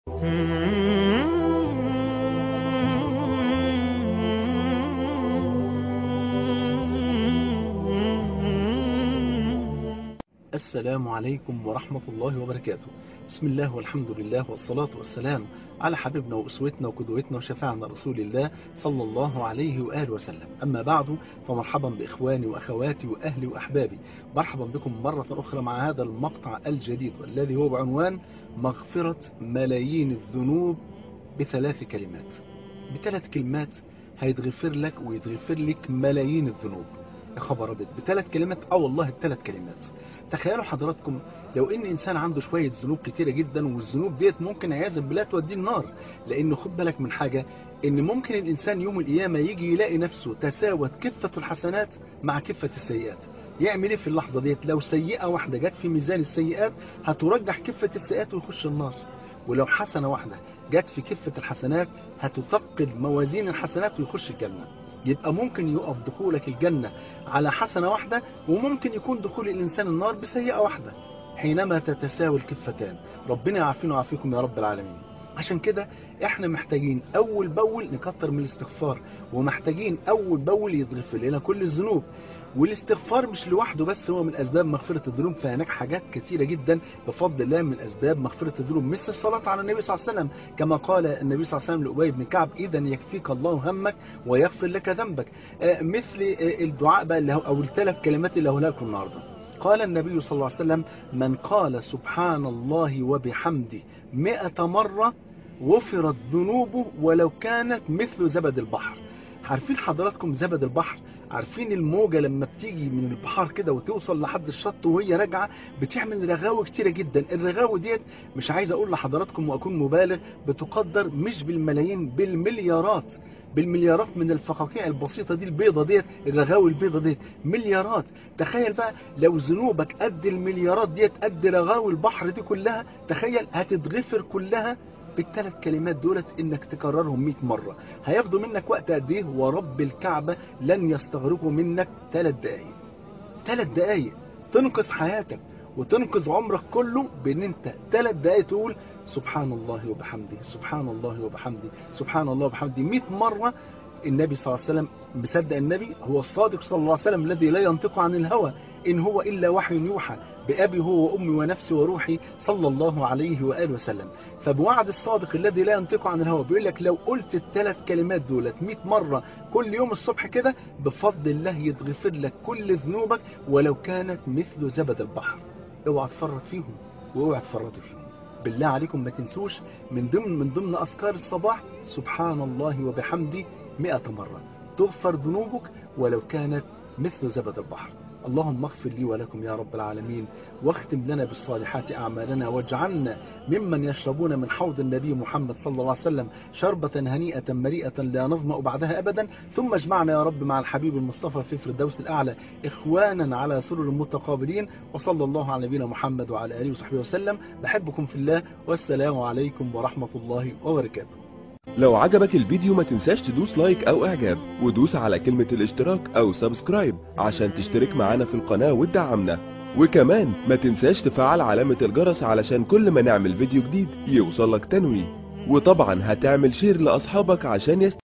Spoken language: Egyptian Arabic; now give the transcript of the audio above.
السلام عليكم ورحمة الله وبركاته بسم الله والحمد لله والصلاة والسلام على حبيبنا وأسوتنا وقدوتنا وشفاعنا رسول الله صلى الله عليه وآله وسلم أما بعد فمرحبا بإخواني وأخواتي وأهلي وأحبابي مرحبا بكم مرة أخرى مع هذا المقطع الجديد والذي هو بعنوان مغفرة ملايين الذنوب بثلاث كلمات بثلاث كلمات هيتغفر لك ويتغفر لك ملايين الذنوب يا خبر أبيض بثلاث كلمات اه والله الثلاث كلمات تخيلوا حضراتكم لو ان انسان عنده شوية ذنوب كتيرة جدا والذنوب ديت ممكن عياذا بالله توديه النار لانه خد بالك من حاجة ان ممكن الانسان يوم القيامة يجي يلاقي نفسه تساوت كفة الحسنات مع كفة السيئات يعمل ايه في اللحظة ديت لو سيئة واحدة جت في ميزان السيئات هترجح كفة السيئات ويخش النار ولو حسنة واحدة جت في كفة الحسنات هتثقل موازين الحسنات ويخش الجنة يبقى ممكن يقف دخولك الجنة على حسنة واحدة وممكن يكون دخول الإنسان النار بسيئة واحدة حينما تتساوي الكفتان ربنا يعافينا ويعافيكم يا رب العالمين عشان كده احنا محتاجين اول باول نكتر من الاستغفار ومحتاجين اول باول يتغفر لنا كل الذنوب والاستغفار مش لوحده بس هو من اسباب مغفرة الذنوب فهناك حاجات كثيرة جدا بفضل الله من اسباب مغفرة الذنوب مثل الصلاة على النبي صلى الله عليه وسلم كما قال النبي صلى الله عليه وسلم لأبي بن كعب اذا يكفيك الله همك ويغفر لك ذنبك آه مثل آه الدعاء بقى اللي هو او الثلاث كلمات اللي هقولها لكم النهارده قال النبي صلى الله عليه وسلم من قال سبحان الله وبحمده مئة مرة غفرت ذنوبه ولو كانت مثل زبد البحر عارفين حضراتكم زبد البحر عارفين الموجة لما بتيجي من البحر كده وتوصل لحد الشط وهي راجعة بتعمل رغاوي كتيرة جدا الرغاوي ديت مش عايز اقول لحضراتكم واكون مبالغ بتقدر مش بالملايين بالمليارات بالمليارات من الفقاقيع البسيطة دي البيضة ديت الرغاوي البيضة ديت مليارات تخيل بقى لو ذنوبك قد المليارات ديت قد رغاوي البحر دي كلها تخيل هتتغفر كلها بالثلاث كلمات دولت انك تكررهم 100 مرة هياخدوا منك وقت قد ايه ورب الكعبة لن يستغرقوا منك 3 دقايق 3 دقايق تنقذ حياتك وتنقذ عمرك كله بان انت 3 دقايق تقول سبحان الله وبحمده سبحان الله وبحمده سبحان الله وبحمده 100 مرة النبي صلى الله عليه وسلم مصدق النبي هو الصادق صلى الله عليه وسلم الذي لا ينطق عن الهوى إن هو إلا وحي يوحى بأبي هو وأمي ونفسي وروحي صلى الله عليه وآله وسلم فبوعد الصادق الذي لا ينطق عن الهوى بيقول لك لو قلت الثلاث كلمات دولت 100 مرة كل يوم الصبح كده بفضل الله يتغفر لك كل ذنوبك ولو كانت مثل زبد البحر اوعى تفرط فيهم واوعى تفرطوا فيهم بالله عليكم ما تنسوش من ضمن من ضمن أذكار الصباح سبحان الله وبحمده مئة مرة تغفر ذنوبك ولو كانت مثل زبد البحر اللهم اغفر لي ولكم يا رب العالمين واختم لنا بالصالحات أعمالنا واجعلنا ممن يشربون من حوض النبي محمد صلى الله عليه وسلم شربة هنيئة مريئة لا نظمأ بعدها أبدا ثم اجمعنا يا رب مع الحبيب المصطفى في الفردوس الأعلى إخوانا على سرر متقابلين وصلى الله على نبينا محمد وعلى آله وصحبه وسلم بحبكم في الله والسلام عليكم ورحمة الله وبركاته لو عجبك الفيديو ما تنساش تدوس لايك او اعجاب ودوس على كلمة الاشتراك او سبسكرايب عشان تشترك معانا في القناة وتدعمنا وكمان ما تنساش تفعل علامة الجرس علشان كل ما نعمل فيديو جديد يوصلك تنويه وطبعا هتعمل شير لاصحابك عشان يست...